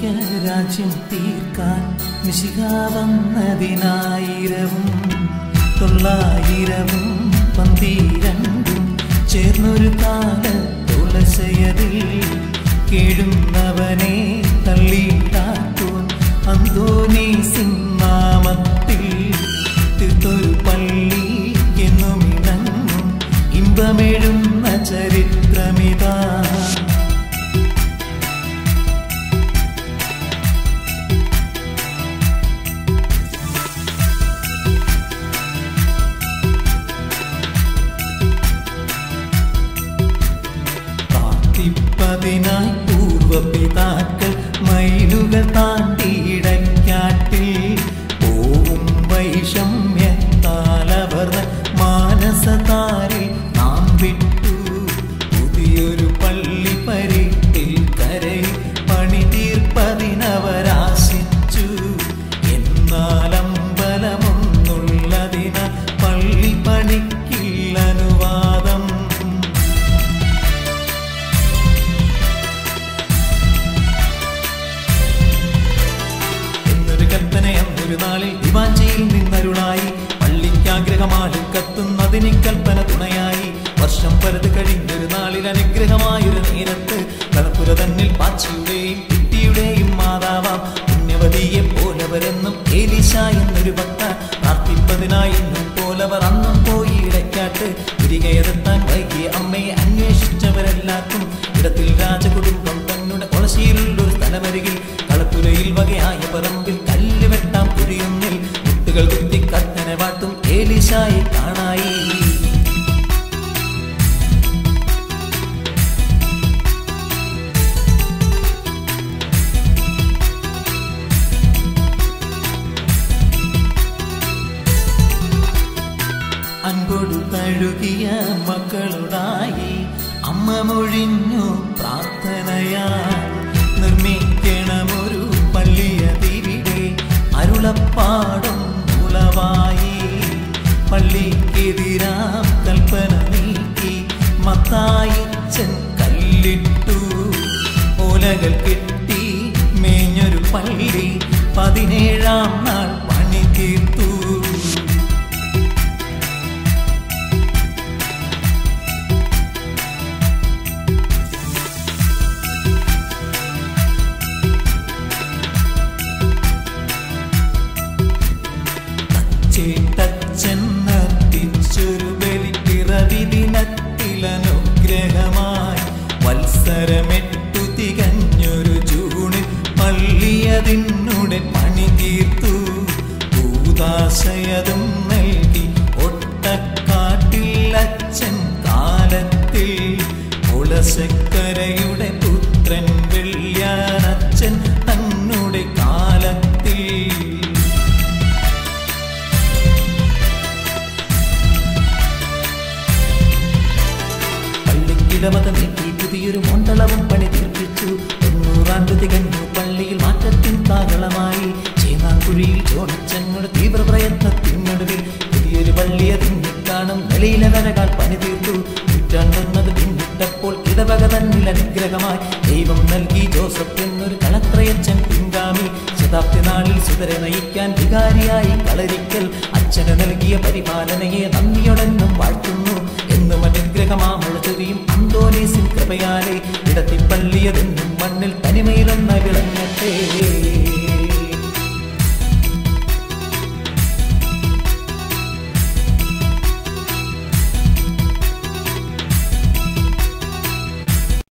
സ്വർഗീയ രാജ്യം തീർക്കാൻ മിശിക വന്നതിനായിരവും തൊള്ളായിരവും പന്തിരണ്ടും ചേർന്നൊരു കാല തുളസയതിൽ കേഴുന്നവനെ തള്ളിയിട്ടാക്കും അന്തോനി സിംനാമത്തിൽ തീർത്തൊരു പള്ളി എന്നും ഇണങ്ങും ഇമ്പമെഴുന്ന ചരിത്രമിതാ പ്രാർത്ഥിപ്പതിനായി പൂർവപിതാക്കൾ മൈലുകൾ താണ്ടിയിടക്കാട്ടിൽ പോവും വൈഷമ്യത്താലവർ മാനസതാരിൽ നാം വിട്ടു പുതിയൊരു പള്ളി പരിട്ടിൽ കരയിൽ പണി തീർപ്പതിനവരാശിച്ചു എന്നാൽ അമ്പലമൊന്നുള്ളതിനാൽ പള്ളി പണിക്കില്ല അനുവാദം എന്നൊരു കൽപ്പന അന്നൊരു നാളിൽ ദിവാഞ്ചിയിൽ നിന്നരുളായി പള്ളിക്കാഗ്രഹമാലും കത്തുന്നതിന് കൽപ്പന തുണയായി വർഷം പലത് കഴിഞ്ഞൊരു നാളിൽ അനുഗ്രഹമായൊരു നേരത്ത് കളപ്പുര തന്നിൽ പാച്ചിയുടെയും കുട്ടിയുടെയും മാതാവാം പുണ്യവതിയെ പോലവരെന്നും ഏലിശ എന്നൊരു ഭക്ത പ്രാർത്ഥിപ്പതിനായി എന്നും പോലവർ അന്നും പോയി ഇടയ്ക്കാട്ട് തിരികെയെത്താൻ വൈകിയ അമ്മയെ അന്വേഷിച്ചവരെല്ലാവർക്കും ഇടത്തിൽ രാജകുടുംബം തങ്ങളുടെ കൊളശിയിലുള്ളൊരു സ്ഥലമരികിൽ കളപ്പുരയിൽ വകയായ പറമ്പിൽ കല്ല് വെട്ടാം കുഴിയൊന്നിൽ മുട്ടുകൾ കുത്തി കത്തന പാട്ടും ഏലിശായി കാണായി അൻകൊടു തഴുകിയ മക്കളുടായി അമ്മ മൊഴിഞ്ഞു പ്രാർത്ഥനയാ നിർമ്മിക്കണമൊരു പള്ളിയതിവിടെ അരുളപ്പാടും ഉളവായി പള്ളിക്കെതിരാം കൽപ്പന നീക്കി മത്തായിച്ചൻ കല്ലിട്ടു ഓലകൾ കെട്ടി മേഞ്ഞൊരു പള്ളി പതിനേഴാം നാൾ പണി തീർത്തു ചേട്ടച്ചെന്നത്തിച്ചൊരു ബലിപ്പിറവി ദിനത്തിലനുഗ്രഹമായി വത്സരമെട്ടു തികഞ്ഞൊരു ജൂണിൽ പള്ളിയതിനുടെ പണി തീർത്തു ഭൂതാശയതും നൽകി ഒട്ടക്കാട്ടിൽ അച്ഛൻ കാലത്തിൽ കുളശക്കരയുടെ പുത്രൻ വെള്ളിയാനച്ഛൻ തന്നുടെ കാലത്തിൽ പള്ളിക്കിടമത നീക്കി പുതിയൊരു മണ്ഡലവും പണി തീർപ്പിച്ചു തൊണ്ണൂറാണ്ട് തികഞ്ഞു പള്ളിയിൽ മാറ്റത്തിൻ താകളമായി ചേനാക്കുഴിയിൽ ചോണച്ചങ്ങളുടെ തീവ്ര പ്രയത്നത്തിനൊടുവിൽ പുതിയൊരു പള്ളിയെ തിന്നിക്കാണും വെളിയിലെ വരകാൽ പണി തീർത്തു നൂറ്റാണ്ടെന്നത് പിന്നിട്ടപ്പോൾ ഇടവക തന്നിൽ അനുഗ്രഹമായി ദൈവം നൽകി ജോസഫ് എന്നൊരു കളത്രയച്ചൻ പിൻഗാമി ശതാബ്ദി നാളിൽ സുതരെ നയിക്കാൻ വികാരിയായി കളരിക്കൽ അച്ഛന് നൽകിയ പരിപാലനയെ നന്ദിയോടെന്നും വാഴ്ത്തുന്നു എന്നും അനുഗ്രഹമാമഴ ചൊരിയും അന്തോനീസിൻ കൃപയാലെ ഇടത്തിപ്പള്ളിയതെന്നും മണ്ണിൽ തനിമയിലൊന്ന വിളങ്ങട്ടെ